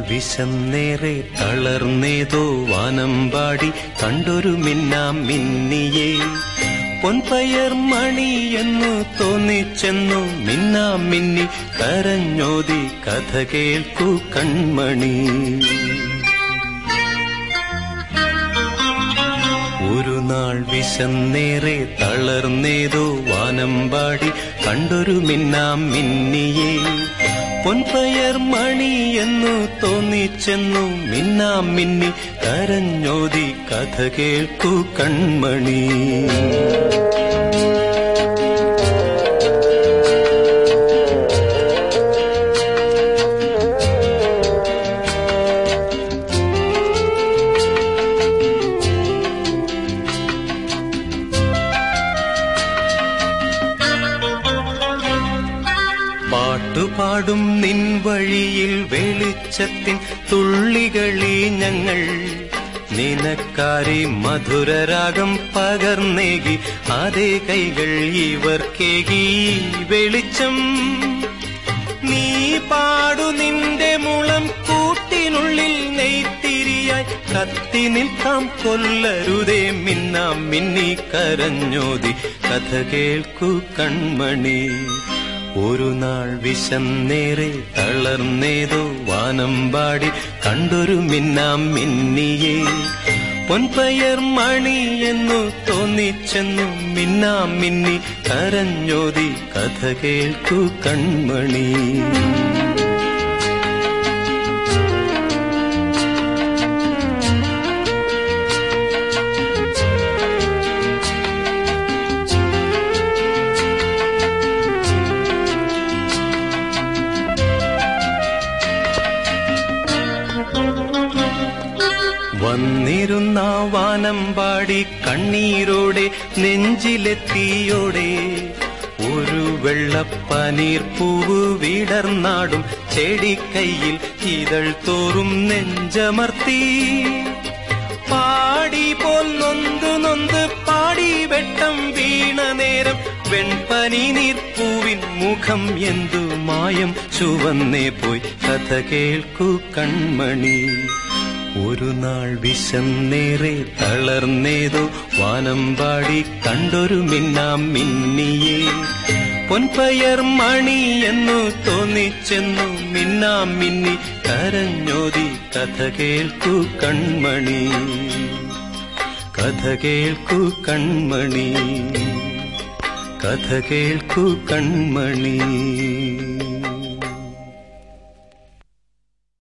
വിശന്നേറെ തളർന്നേതോ വാനമ്പാടി കണ്ടൊരു മിന്നാം മിന്നിയെ പൊൻപയർ മണി എന്നു തോന്നിച്ചെന്നു മിന്നാം മിന്നി കരഞ്ഞോതി കഥ കേൾക്കൂ കൺമണി ഒരു നാൾ വിശന്നേറെ തളർന്നേതോ വാനമ്പാടി കണ്ടൊരു മിന്നാം മിന്നിയെ പൊൻപയർ മണി എന്നു തോന്നിച്ചെന്നു മിന്നാം മിന്നി കരഞ്ഞോതി കഥ കേൾക്കൂ കൺമണി പാട്ടുപാടും നിൻ വഴിയിൽ വെളിച്ചത്തിൻ തുള്ളികളി ഞങ്ങൾ നിനക്കാരി മധുരരാഗം പകർന്നേകി അതേ കൈകൾ ഇവർക്കേകി വെളിച്ചം നീ പാടു നിന്റെ മുളം കൂട്ടിനുള്ളിൽ നെയ്ത്തിരിയായി കത്തി നിൽക്കാം കൊല്ലരുതേ മിന്നാം മിന്നി കരഞ്ഞോതി കഥ കേൾക്കൂ കൺമണി ഒരു നാൾ വിശന്നേറെ തളർന്നേതോ വാനമ്പാടി കണ്ടൊരു മിന്നാം മിന്നിയെ പൊൻപയർ മണി എന്നു തോന്നിച്ചെന്നു മിന്നാം മിന്നി കരഞ്ഞോതി കഥ കേൾക്കൂ കൺമണി വന്നിരുന്ന വാനമ്പാടി കണ്ണീരോടെ നെഞ്ചിലെത്തിയോടെ ഒരു വെള്ളപ്പനീർ പൂവ് വിടർന്നാടും ചെടിക്കൈയിൽ ഇതൾ തോറും നെഞ്ചമർത്തി പാടി പോൽ നൊന്ത് നൊന്ത് പാടി വെട്ടം വീണ നേരം വെൺപനി നീർപ്പൂവിൻ മുഖം എന്തു മായം ചുവന്നേ പോയി കഥ കേൾക്കൂ കൺമണി ഒരു നാൾ വിശന്നേറെ തളർന്നേതോ വാനമ്പാടി കണ്ടൊരു മിന്നാം മിന്നിയെ പൊൻപയർ മണി എന്നു തോന്നിച്ചെന്നു മിന്നാം മിന്നി കരഞ്ഞോതി കഥ കേൾക്കൂ കൺമണി കഥ കേൾക്കൂ കൺമണി കഥ കേൾക്കൂ കൺമണി